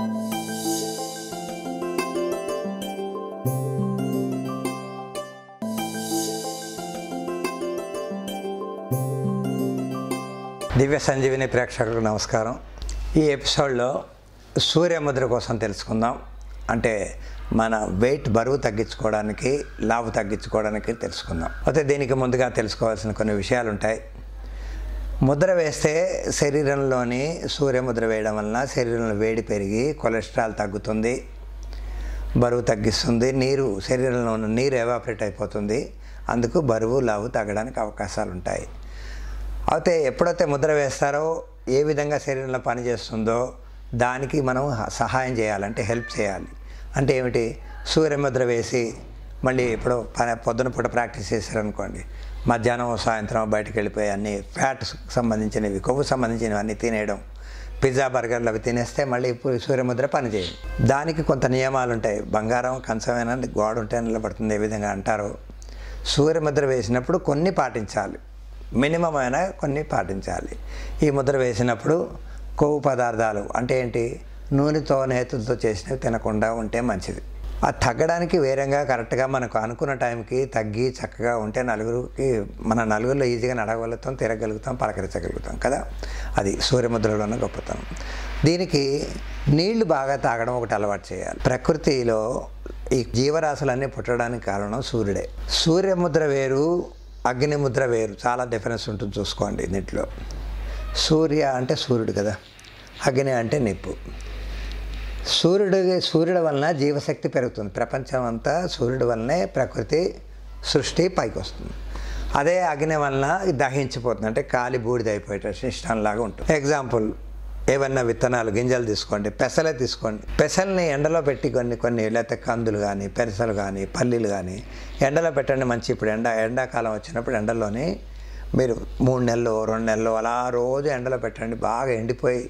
దివ్య సంజీవిని ప్రేక్షకులకు నమస్కారం ఈ ఎపిసోడ్లో సూర్యముద్ర కోసం తెలుసుకుందాం అంటే మన వెయిట్ బరువు తగ్గించుకోవడానికి లావు తగ్గించుకోవడానికి తెలుసుకుందాం అయితే దీనికి ముందుగా తెలుసుకోవాల్సిన కొన్ని విషయాలు ఉంటాయి ముద్ర వేస్తే శరీరంలోని సూర్యముద్ర వేయడం వలన శరీరంలో వేడి పెరిగి కొలెస్ట్రాల్ తగ్గుతుంది బరువు తగ్గిస్తుంది నీరు శరీరంలో ఉన్న నీరు ఎవాపరేట్ అయిపోతుంది అందుకు బరువు లావు తగ్గడానికి అవకాశాలు ఉంటాయి అయితే ఎప్పుడైతే ముద్ర వేస్తారో ఏ విధంగా శరీరంలో పనిచేస్తుందో దానికి మనం హ- సహాయం చేయాలంటే హెల్ప్ చేయాలి అంటే ఏమిటి సూర్యముద్ర వేసి మళ్ళీ ఇప్పుడు ప- పొద్దున పూట ప్రాక్టీస్ చేశారనుకోండి మధ్యాహ్నం సాయంత్రం బయటకు వెళ్ళిపోయి అన్ని ఫ్యాట్ సంబంధించినవి కొవ్వు సంబంధించినవి అన్నీ తినేయడం పిజ్జా బర్గర్లు అవి తినేస్తే మళ్ళీ ఇప్పుడు సూర్యముద్ర పనిచేయదు దానికి కొంత నియమాలు ఉంటాయి బంగారం కంచమైన గోడ ఉంటే నిలబడుతుంది ఏ విధంగా అంటారో సూర్యముద్ర వేసినప్పుడు కొన్ని పాటించాలి మినిమం అయినా కొన్ని పాటించాలి ఈ ముద్ర వేసినప్పుడు కొవ్వు పదార్థాలు అంటే ఏంటి నూనెతో నేతులతో చేసినవి తినకుండా ఉంటే మంచిది అది తగ్గడానికి వేరంగా కరెక్ట్గా మనకు అనుకున్న టైంకి తగ్గి చక్కగా ఉంటే నలుగురికి మన నలుగురిలో ఈజీగా నడవగలుగుతాం తిరగలుగుతాం పలకరించగలుగుతాం కదా అది సూర్యముద్రలో ఉన్న గొప్పతనం దీనికి నీళ్లు బాగా తాగడం ఒకటి అలవాటు చేయాలి ప్రకృతిలో ఈ జీవరాశులన్నీ పుట్టడానికి కారణం సూర్యుడే సూర్యముద్ర వేరు అగ్నిముద్ర వేరు చాలా డిఫరెన్స్ ఉంటుంది చూసుకోండి దీంట్లో సూర్య అంటే సూర్యుడు కదా అగ్ని అంటే నిప్పు సూర్యుడు సూర్యుడు వలన జీవశక్తి పెరుగుతుంది ప్రపంచం అంతా సూర్యుడు వలనే ప్రకృతి సృష్టి పైకి వస్తుంది అదే అగ్ని వలన ఇది దహించిపోతుంది అంటే కాలి బూడిదైపోయేటట్టు ఇష్టంలాగా ఉంటుంది ఎగ్జాంపుల్ ఏవన్నా విత్తనాలు గింజలు తీసుకోండి పెసలే తీసుకోండి పెసల్ని ఎండలో పెట్టి కొన్ని కొన్ని లేకపోతే కందులు కానీ పెసలు కానీ పల్లీలు కానీ ఎండలో పెట్టండి మంచి ఇప్పుడు ఎండ ఎండాకాలం వచ్చినప్పుడు ఎండలోని మీరు మూడు నెలలు రెండు నెలలు అలా రోజు ఎండలో పెట్టండి బాగా ఎండిపోయి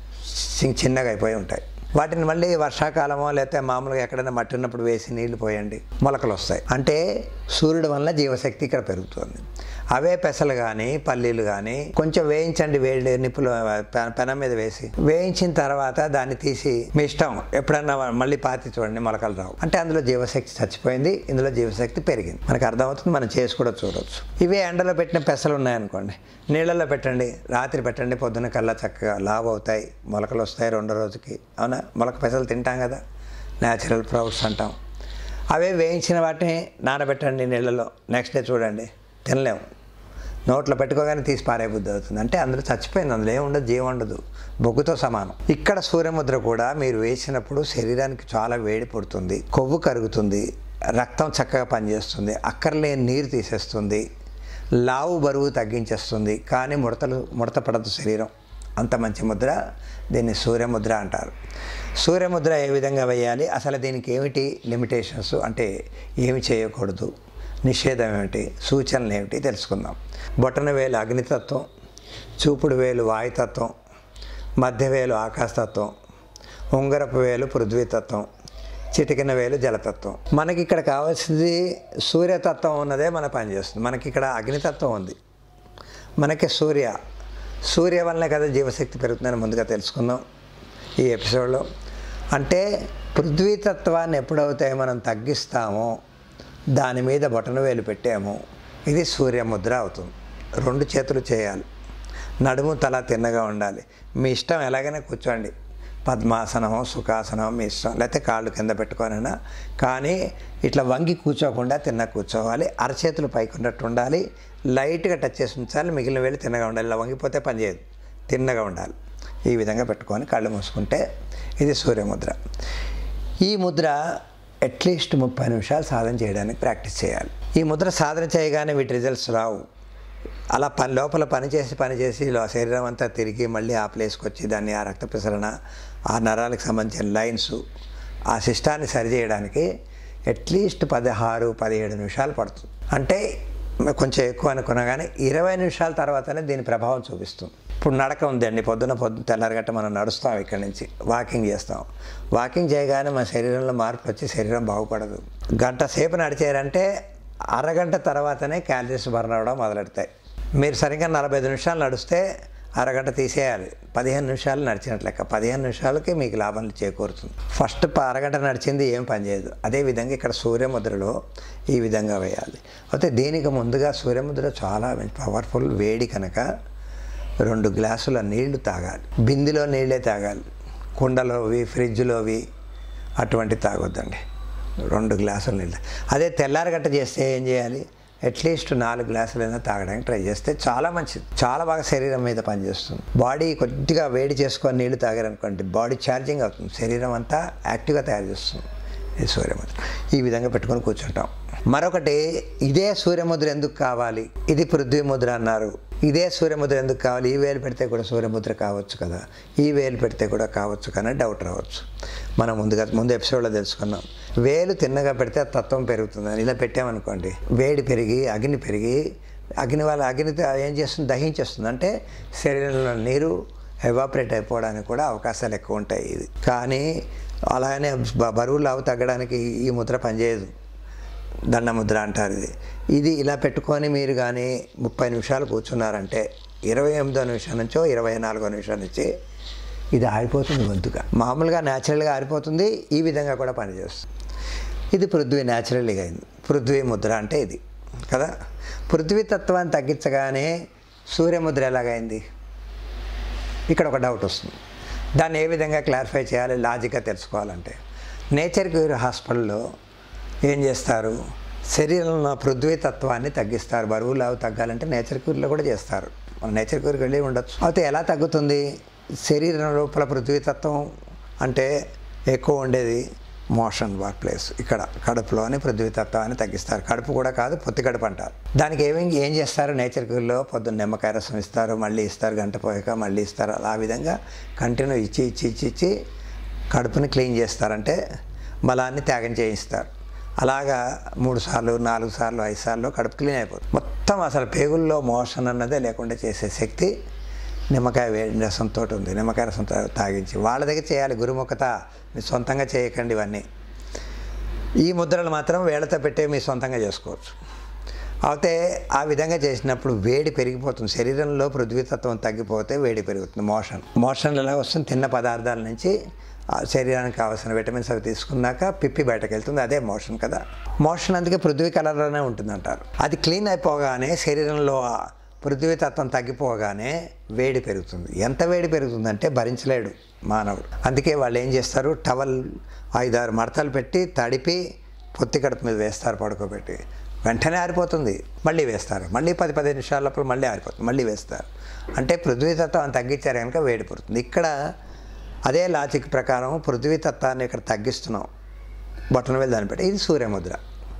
చి- చిన్నగా అయిపోయి ఉంటాయి వాటిని మళ్ళీ వర్షాకాలమో లేకపోతే మామూలుగా ఎక్కడైనా మట్టి ఉన్నప్పుడు వేసి నీళ్లు పోయండి మొలకలు వస్తాయి అంటే సూర్యుడు వల్ల జీవశక్తి ఇక్కడ పెరుగుతుంది అవే పెసలు కానీ పల్లీలు కానీ కొంచెం వేయించండి వేడి నిప్పులు పె- పెనం మీద వేసి వేయించిన తర్వాత దాన్ని తీసి మీ ఇష్టం ఎప్పుడన్నా మళ్ళీ పాతి చూడండి మొలకలు రావు అంటే అందులో జీవశక్తి చచ్చిపోయింది ఇందులో జీవశక్తి పెరిగింది మనకు అర్థమవుతుంది మనం చేసి కూడా చూడవచ్చు ఇవే ఎండలో పెట్టిన పెసలు ఉన్నాయనుకోండి నీళ్ళల్లో పెట్టండి రాత్రి పెట్టండి పొద్దున కల్లా చక్కగా లావ్ అవుతాయి మొలకలు వస్తాయి రెండో రోజుకి అవునా మొలక పెసలు తింటాం కదా న్యాచురల్ ప్రౌడ్స్ అంటాం అవే వేయించిన వాటిని నానబెట్టండి నీళ్ళలో నెక్స్ట్ డే చూడండి తినలేము నోట్లో పెట్టుకోగానే తీసి పారే బుద్ధి అవుతుంది అంటే అందులో చచ్చిపోయింది అందులో ఏముండదు జీవం ఉండదు బొగ్గుతో సమానం ఇక్కడ సూర్యముద్ర కూడా మీరు వేసినప్పుడు శరీరానికి చాలా వేడి పుడుతుంది కొవ్వు కరుగుతుంది రక్తం చక్కగా పనిచేస్తుంది అక్కర్లేని నీరు తీసేస్తుంది లావు బరువు తగ్గించేస్తుంది కానీ ముడతలు ముడత పడదు శరీరం అంత మంచి ముద్ర దీన్ని సూర్యముద్ర అంటారు సూర్యముద్ర ఏ విధంగా వేయాలి అసలు దీనికి ఏమిటి లిమిటేషన్స్ అంటే ఏమి చేయకూడదు నిషేధం ఏమిటి సూచనలు ఏమిటి తెలుసుకుందాం బొటన వేలు అగ్నితత్వం చూపుడు వేలు వాయుతత్వం మధ్య వేలు ఆకాశతత్వం ఉంగరపు వేలు పృథ్వీతత్వం చిటికిన వేలు జలతత్వం మనకి ఇక్కడ కావాల్సింది సూర్యతత్వం ఉన్నదే మన పనిచేస్తుంది మనకి ఇక్కడ అగ్నితత్వం ఉంది మనకి సూర్య సూర్య వల్లనే కదా జీవశక్తి పెరుగుతుందని ముందుగా తెలుసుకుందాం ఈ ఎపిసోడ్లో అంటే పృథ్వీతత్వాన్ని ఎప్పుడైతే మనం తగ్గిస్తామో దాని మీద బొటన వేలు పెట్టామో ఇది సూర్యముద్ర అవుతుంది రెండు చేతులు చేయాలి నడుము తల తిన్నగా ఉండాలి మీ ఇష్టం ఎలాగైనా కూర్చోండి పద్మాసనం సుఖాసనం మీ ఇష్టం లేకపోతే కాళ్ళు కింద పెట్టుకోనైనా కానీ ఇట్లా వంగి కూర్చోకుండా తిన్న కూర్చోవాలి అరచేతులు పైకి ఉన్నట్టు ఉండాలి లైట్గా టచ్ చేసి ఉంచాలి మిగిలిన వేలు తిన్నగా ఉండాలి ఇలా వంగిపోతే పనిచేయదు తిన్నగా ఉండాలి ఈ విధంగా పెట్టుకొని కళ్ళు మూసుకుంటే ఇది సూర్యముద్ర ఈ ముద్ర అట్లీస్ట్ ముప్పై నిమిషాలు సాధన చేయడానికి ప్రాక్టీస్ చేయాలి ఈ ముద్ర సాధన చేయగానే వీటి రిజల్ట్స్ రావు అలా పని లోపల పని చేసి పని చేసి లో- శరీరం అంతా తిరిగి మళ్ళీ ఆ ప్లేస్కి వచ్చి దాన్ని ఆ రక్త ప్రసరణ ఆ నరాలకు సంబంధించిన లైన్స్ ఆ సిస్టాన్ని సరిచేయడానికి అట్లీస్ట్ పదహారు పదిహేడు నిమిషాలు పడుతుంది అంటే కొంచెం ఎక్కువ అనుకున్నా కానీ ఇరవై నిమిషాల తర్వాతనే దీని ప్రభావం చూపిస్తుంది ఇప్పుడు నడక ఉందండి పొద్దున పొద్దున తెల్లారగట్ట మనం నడుస్తాం ఇక్కడి నుంచి వాకింగ్ చేస్తాం వాకింగ్ చేయగానే మన శరీరంలో మార్పు వచ్చి శరీరం బాగుపడదు గంట సేపు నడిచారంటే అరగంట తర్వాతనే క్యాలరీస్ బర్న్ అవ్వడం మొదలెడతాయి మీరు సరిగ్గా నలభై ఐదు నిమిషాలు నడిస్తే అరగంట తీసేయాలి పదిహేను నిమిషాలు నడిచినట్లు లెక్క పదిహేను నిమిషాలకి మీకు లాభం చేకూరుతుంది ఫస్ట్ ప- అరగంట నడిచింది ఏం పనిచేయదు అదేవిధంగా ఇక్కడ సూర్యముద్రలో ఈ విధంగా వేయాలి అయితే దీనికి ముందుగా సూర్యముద్ర చాలా పవర్ఫుల్ వేడి కనుక రెండు గ్లాసుల నీళ్లు తాగాలి బిందెలో నీళ్ళే తాగాలి కుండలోవి ఫ్రిడ్జ్లోవి అటువంటి తాగొద్దండి రెండు గ్లాసుల నీళ్ళు అదే తెల్లారగట్ట చేస్తే ఏం చేయాలి అట్లీస్ట్ నాలుగు గ్లాసులైనా తాగడానికి ట్రై చేస్తే చాలా మంచిది చాలా బాగా శరీరం మీద పనిచేస్తుంది బాడీ కొద్దిగా వేడి చేసుకొని నీళ్లు తాగారనుకోండి బాడీ ఛార్జింగ్ అవుతుంది శరీరం అంతా యాక్టివ్గా తయారు చేస్తుంది ఈ సూర్యముద్ర ఈ విధంగా పెట్టుకొని కూర్చుంటాం మరొకటి ఇదే సూర్యముద్ర ఎందుకు కావాలి ఇది పృథ్వీ ముద్ర అన్నారు ఇదే సూర్యముద్ర ఎందుకు కావాలి ఈ వేలు పెడితే కూడా సూర్యముద్ర కావచ్చు కదా ఈ వేలు పెడితే కూడా కావచ్చు కానీ డౌట్ రావచ్చు మనం ముందుగా ముందు ఎపిసోడ్లో తెలుసుకున్నాం వేలు తిన్నగా పెడితే ఆ తత్వం పెరుగుతుందని ఇలా పెట్టామనుకోండి వేడి పెరిగి అగ్ని పెరిగి అగ్ని వల్ల అగ్ని ఏం చేస్తుంది దహించేస్తుంది అంటే శరీరంలో నీరు ఎవాపరేట్ అయిపోవడానికి కూడా అవకాశాలు ఎక్కువ ఉంటాయి ఇది కానీ అలానే బ- బరువు లావు తగ్గడానికి ఈ ముద్ర పనిచేయదు దండముద్ర అంటారు ఇది ఇది ఇలా పెట్టుకొని మీరు కానీ ముప్పై నిమిషాలు కూర్చున్నారంటే ఇరవై ఎనిమిదో నిమిషం నుంచో ఇరవై నాలుగో నిమిషం నుంచి ఇది ఆరిపోతుంది గొంతుగా మామూలుగా న్యాచురల్గా ఆరిపోతుంది ఈ విధంగా కూడా పనిచేస్తుంది ఇది పృథ్వీ న్యాచురల్గా అయింది పృథ్వీ ముద్ర అంటే ఇది కదా పృథ్వీ తత్వాన్ని తగ్గించగానే సూర్యముద్ర ఎలాగైంది ఇక్కడ ఒక డౌట్ వస్తుంది దాన్ని ఏ విధంగా క్లారిఫై చేయాలి లాజిక్గా తెలుసుకోవాలంటే నేచర్ క్యూర్ హాస్పిటల్లో ఏం చేస్తారు శరీరంలో పృథ్వీ తత్వాన్ని తగ్గిస్తారు బరువు లావు తగ్గాలంటే నేచర్ క్యూర్లో కూడా చేస్తారు మన నేచర్ క్యూర్కి వెళ్ళి ఉండొచ్చు అయితే ఎలా తగ్గుతుంది శరీరం లోపల పృథ్వీ తత్వం అంటే ఎక్కువ ఉండేది మోషన్ వర్క్ ప్లేస్ ఇక్కడ కడుపులోని పృథ్వీ తత్వాన్ని తగ్గిస్తారు కడుపు కూడా కాదు పొత్తి కడుపు అంటారు దానికి ఏమేమి ఏం చేస్తారు నేచర్ క్యూర్లో పొద్దున్న నిమ్మకాయ రసం ఇస్తారు మళ్ళీ ఇస్తారు గంట పోయాక మళ్ళీ ఇస్తారు ఆ విధంగా కంటిన్యూ ఇచ్చి ఇచ్చి ఇచ్చి ఇచ్చి కడుపుని క్లీన్ చేస్తారంటే మలాన్ని త్యాగం చేయిస్తారు అలాగా మూడు సార్లు నాలుగు సార్లు ఐదు సార్లు కడుపు క్లీన్ అయిపోతుంది మొత్తం అసలు పేగుల్లో మోషన్ అన్నదే లేకుండా చేసే శక్తి నిమ్మకాయ వేడి రసంతో ఉంది నిమ్మకాయ రసం తా- తాగించి వాళ్ళ దగ్గర చేయాలి గురుముఖత మీ సొంతంగా చేయకండి ఇవన్నీ ఈ ముద్రలు మాత్రం వేళతో పెట్టే మీ సొంతంగా చేసుకోవచ్చు అయితే ఆ విధంగా చేసినప్పుడు వేడి పెరిగిపోతుంది శరీరంలో పృథ్వీతత్వం తగ్గిపోతే వేడి పెరుగుతుంది మోషన్ మోషన్ ఎలా వస్తుంది తిన్న పదార్థాల నుంచి ఆ శరీరానికి కావాల్సిన విటమిన్స్ అవి తీసుకున్నాక పిప్పి బయటకు వెళ్తుంది అదే మోషన్ కదా మోషన్ అందుకే పృథ్వీ కలర్లోనే ఉంటుంది అంటారు అది క్లీన్ అయిపోగానే శరీరంలో ఆ పృథ్వీ తత్వం తగ్గిపోగానే వేడి పెరుగుతుంది ఎంత వేడి పెరుగుతుందంటే భరించలేడు మానవుడు అందుకే వాళ్ళు ఏం చేస్తారు టవల్ ఐదారు మడతలు పెట్టి తడిపి పొత్తి కడుపు మీద వేస్తారు పడుకోబెట్టి వెంటనే ఆరిపోతుంది మళ్ళీ వేస్తారు మళ్ళీ పది పదిహేను నిమిషాల లోపల మళ్ళీ ఆరిపోతుంది మళ్ళీ వేస్తారు అంటే పృథ్వీ తత్వం తగ్గించారు కనుక వేడి పుడుతుంది ఇక్కడ అదే లాజిక్ ప్రకారం పృథ్వీ తత్వాన్ని ఇక్కడ తగ్గిస్తున్నాం బొట్టన వేలు దాన్ని పెట్టి ఇది సూర్యముద్ర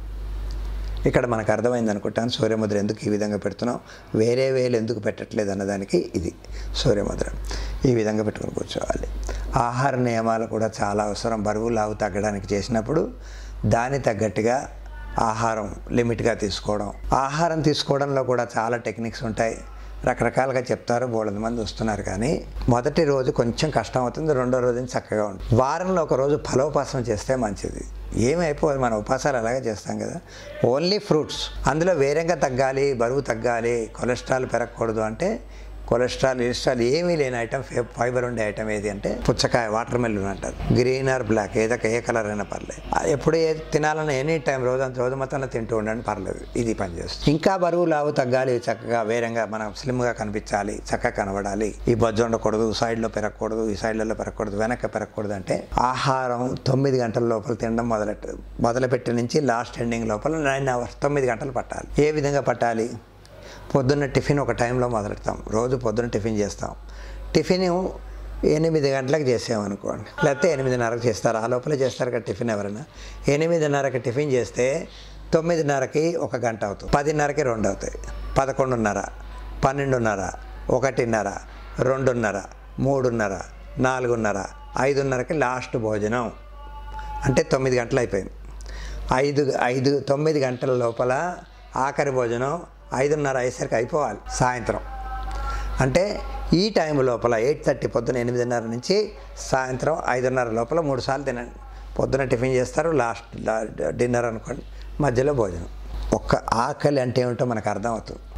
ఇక్కడ మనకు అర్థమైంది అనుకుంటాను సూర్యముద్ర ఎందుకు ఈ విధంగా పెడుతున్నాం వేరే వేలు ఎందుకు పెట్టట్లేదు అన్నదానికి ఇది సూర్యముద్ర ఈ విధంగా పెట్టుకొని కూర్చోవాలి ఆహార నియమాలు కూడా చాలా అవసరం బరువు లావు తగ్గడానికి చేసినప్పుడు దాని తగ్గట్టుగా ఆహారం లిమిట్గా తీసుకోవడం ఆహారం తీసుకోవడంలో కూడా చాలా టెక్నిక్స్ ఉంటాయి రకరకాలుగా చెప్తారు బోళంది మంది వస్తున్నారు కానీ మొదటి రోజు కొంచెం కష్టం అవుతుంది రెండో రోజు చక్కగా ఉంటుంది వారంలో ఒక రోజు ఫలోపాసన చేస్తే మంచిది ఏమైపోదు మన ఉపాసాలు అలాగే చేస్తాం కదా ఓన్లీ ఫ్రూట్స్ అందులో వేరేగా తగ్గాలి బరువు తగ్గాలి కొలెస్ట్రాల్ పెరగకూడదు అంటే కొలెస్ట్రాల్ ఇస్ట్రాల్ ఏమీ లేని ఐటమ్ ఫైబర్ ఉండే ఐటమ్ ఏది అంటే పుచ్చకాయ వాటర్ మెలన్ అంటారు గ్రీన్ ఆర్ బ్లాక్ ఏదొక ఏ కలర్ అయినా పర్లేదు ఆ ఎప్పుడు ఏది తినాలని ఎనీ టైం రోజంతా రోజు మొత్తం తింటూ ఉండండి పర్లేదు ఇది పనిచేస్తుంది ఇంకా బరువు లావు తగ్గాలి చక్కగా వేరంగా మనం స్లిమ్గా కనిపించాలి చక్కగా కనబడాలి ఈ బొజ్జ ఉండకూడదు సైడ్లో పెరగకూడదు ఈ సైడ్లలో పెరగకూడదు వెనక పెరగకూడదు అంటే ఆహారం తొమ్మిది గంటల లోపల తినడం మొదలెట్టు మొదలుపెట్టి నుంచి లాస్ట్ ఎండింగ్ లోపల నైన్ అవర్స్ తొమ్మిది గంటలు పట్టాలి ఏ విధంగా పట్టాలి పొద్దున్న టిఫిన్ ఒక టైంలో మొదలెడతాం రోజు పొద్దున్న టిఫిన్ చేస్తాం టిఫిన్ ఎనిమిది గంటలకు చేసామనుకోండి లేకపోతే ఎనిమిదిన్నరకు చేస్తారు ఆ లోపల చేస్తారు కదా టిఫిన్ ఎవరైనా ఎనిమిదిన్నరకి టిఫిన్ చేస్తే తొమ్మిదిన్నరకి ఒక గంట అవుతుంది పదిన్నరకి రెండు అవుతాయి పదకొండున్నర పన్నెండున్నర ఒకటిన్నర రెండున్నర మూడున్నర నాలుగున్నర ఐదున్నరకి లాస్ట్ భోజనం అంటే తొమ్మిది గంటలు అయిపోయింది ఐదు ఐదు తొమ్మిది గంటల లోపల ఆఖరి భోజనం ఐదున్నర అయ్యేసరికి అయిపోవాలి సాయంత్రం అంటే ఈ టైం లోపల ఎయిట్ థర్టీ పొద్దున ఎనిమిదిన్నర నుంచి సాయంత్రం ఐదున్నర లోపల మూడు సార్లు తినండి పొద్దున టిఫిన్ చేస్తారు లాస్ట్ డిన్నర్ అనుకోండి మధ్యలో భోజనం ఒక్క ఆకలి అంటే ఏమిటో మనకు అర్థం అవుతుంది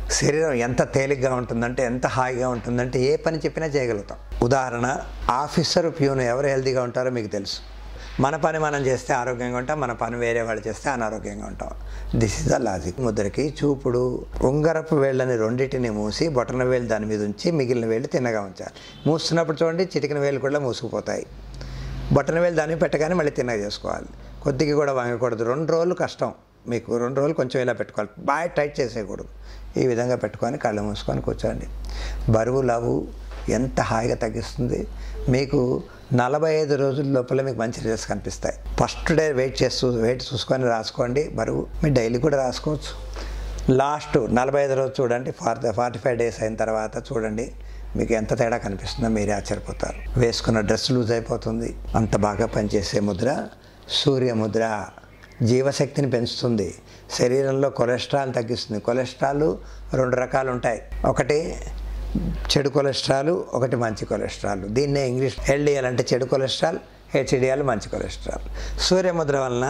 శరీరం ఎంత తేలిగ్గా ఉంటుందంటే ఎంత హాయిగా ఉంటుందంటే ఏ పని చెప్పినా చేయగలుగుతాం ఉదాహరణ ఆఫీసర్ ప్యూన్ ఎవరు హెల్తీగా ఉంటారో మీకు తెలుసు మన పని మనం చేస్తే ఆరోగ్యంగా ఉంటాం మన పని వేరే వాళ్ళు చేస్తే అనారోగ్యంగా ఉంటాం దిస్ ఇస్ ద లాజిక్ ముద్రకి చూపుడు ఉంగరపు వేళ్ళని రెండింటిని మూసి బొటన వేలు దాని మీద ఉంచి మిగిలిన వేళ్ళు తిన్నగా ఉంచాలి మూస్తున్నప్పుడు చూడండి చిటికిన వేలు కూడా మూసుకుపోతాయి బొటన వేలు దాన్ని పెట్టగానే మళ్ళీ తిన్నగా చేసుకోవాలి కొద్దిగా కూడా వంగకూడదు రెండు రోజులు కష్టం మీకు రెండు రోజులు కొంచెం ఇలా పెట్టుకోవాలి బాగా టైట్ చేసేయకూడదు ఈ విధంగా పెట్టుకొని కళ్ళు మూసుకొని కూర్చోండి బరువు లవు ఎంత హాయిగా తగ్గిస్తుంది మీకు నలభై ఐదు రోజుల లోపల మీకు మంచి రిజల్ట్స్ కనిపిస్తాయి ఫస్ట్ డే వెయిట్ చేస్తూ వెయిట్ చూసుకొని రాసుకోండి బరువు మీరు డైలీ కూడా రాసుకోవచ్చు లాస్ట్ నలభై ఐదు రోజు చూడండి ఫార్టీ ఫార్టీ ఫైవ్ డేస్ అయిన తర్వాత చూడండి మీకు ఎంత తేడా కనిపిస్తుందో మీరే ఆశ్చర్యపోతారు వేసుకున్న డ్రెస్ లూజ్ అయిపోతుంది అంత బాగా పనిచేసే ముద్ర సూర్య ముద్ర జీవశక్తిని పెంచుతుంది శరీరంలో కొలెస్ట్రాల్ తగ్గిస్తుంది కొలెస్ట్రాల్ రెండు రకాలు ఉంటాయి ఒకటి చెడు కొలెస్ట్రాల్ ఒకటి మంచి కొలెస్ట్రాల్ దీన్నే ఇంగ్లీష్ ఎల్డిఎల్ అంటే చెడు కొలెస్ట్రాల్ హెచ్డిఎల్ మంచి కొలెస్ట్రాల్ సూర్యముద్ర వలన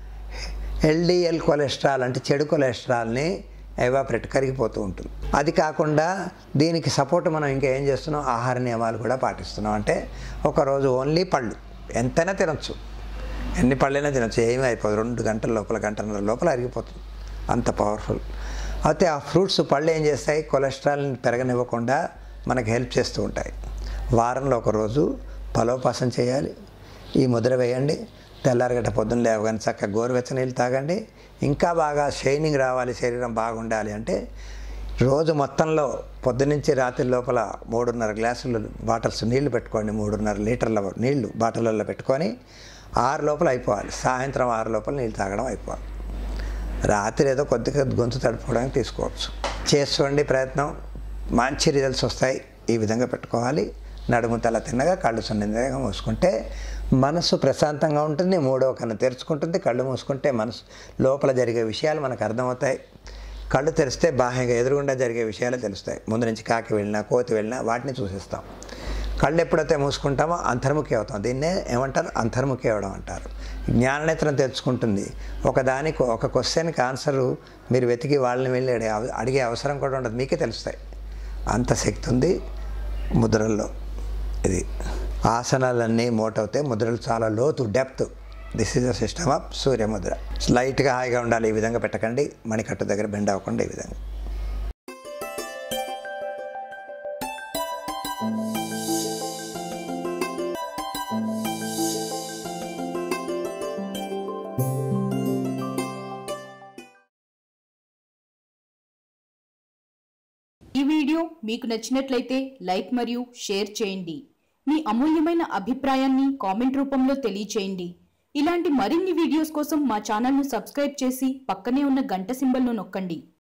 ఎల్డిఎల్ కొలెస్ట్రాల్ అంటే చెడు కొలెస్ట్రాల్ని ఎవాపరేట్ కరిగిపోతూ ఉంటుంది అది కాకుండా దీనికి సపోర్ట్ మనం ఇంకా ఏం చేస్తున్నాం ఆహార నియమాలు కూడా పాటిస్తున్నాం అంటే ఒకరోజు ఓన్లీ పళ్ళు ఎంతైనా తినొచ్చు ఎన్ని పళ్ళైనా తినొచ్చు ఏమీ అయిపోదు రెండు గంటల లోపల గంటన్నర లోపల అరిగిపోతుంది అంత పవర్ఫుల్ అయితే ఆ ఫ్రూట్స్ పళ్ళు ఏం చేస్తాయి కొలెస్ట్రాల్ని పెరగనివ్వకుండా మనకు హెల్ప్ చేస్తూ ఉంటాయి వారంలో ఒకరోజు పలోపాసం చేయాలి ఈ ముద్ర వేయండి తెల్లారగట్ట పొద్దున్న లేవగానే చక్కగా గోరువెచ్చని నీళ్ళు తాగండి ఇంకా బాగా షైనింగ్ రావాలి శరీరం బాగుండాలి అంటే రోజు మొత్తంలో పొద్దునుంచి రాత్రి లోపల మూడున్నర గ్లాసులు బాటిల్స్ నీళ్లు పెట్టుకోండి మూడున్నర లీటర్ల నీళ్లు బాటిళ్ళల్లో పెట్టుకొని ఆరు లోపల అయిపోవాలి సాయంత్రం ఆరు లోపల నీళ్ళు తాగడం అయిపోవాలి రాత్రి ఏదో కొద్దిగా గొంతు తడుపుకోవడానికి తీసుకోవచ్చు చేసుకోండి ప్రయత్నం మంచి రిజల్ట్స్ వస్తాయి ఈ విధంగా పెట్టుకోవాలి నడుము తల తిన్నగా కళ్ళు సున్నితంగా మూసుకుంటే మనసు ప్రశాంతంగా ఉంటుంది మూడవ కన్ను తెరుచుకుంటుంది కళ్ళు మూసుకుంటే మనసు లోపల జరిగే విషయాలు మనకు అర్థమవుతాయి కళ్ళు తెరిస్తే బాహ్యంగా ఎదురుగుండా జరిగే విషయాలు తెలుస్తాయి ముందు నుంచి కాకి వెళ్ళినా కోతి వెళ్ళినా వాటిని చూసిస్తాం కళ్ళు ఎప్పుడైతే మూసుకుంటామో అంతర్ముఖి అవుతాం దీన్నే ఏమంటారు అంతర్ముఖి అవడం అంటారు జ్ఞాననేత్రం తెరుచుకుంటుంది ఒకదానికి ఒక క్వశ్చన్కి ఆన్సరు మీరు వెతికి వాళ్ళని వెళ్ళి అడిగే అవ- అడిగే అవసరం కూడా ఉండదు మీకే తెలుస్తాయి అంత శక్తి ఉంది ముద్రల్లో ఇది ఆసనాలన్నీ మోట్ అవుతాయి ముద్రలు చాలా లోతు depth this is the system of సూర్యముద్ర లైట్గా హాయిగా ఉండాలి ఈ విధంగా పెట్టకండి మణికట్టు దగ్గర బెండ్ అవ్వకుండా ఈ విధంగా ఈ వీడియో మీకు నచ్చినట్లయితే లైక్ మరియు షేర్ చేయండి మీ అమూల్యమైన అభిప్రాయాన్ని కామెంట్ రూపంలో తెలియచేయండి ఇలాంటి మరిన్ని వీడియోస్ కోసం మా ఛానల్ను సబ్స్క్రైబ్ చేసి పక్కనే ఉన్న గంట సింబల్ను నొక్కండి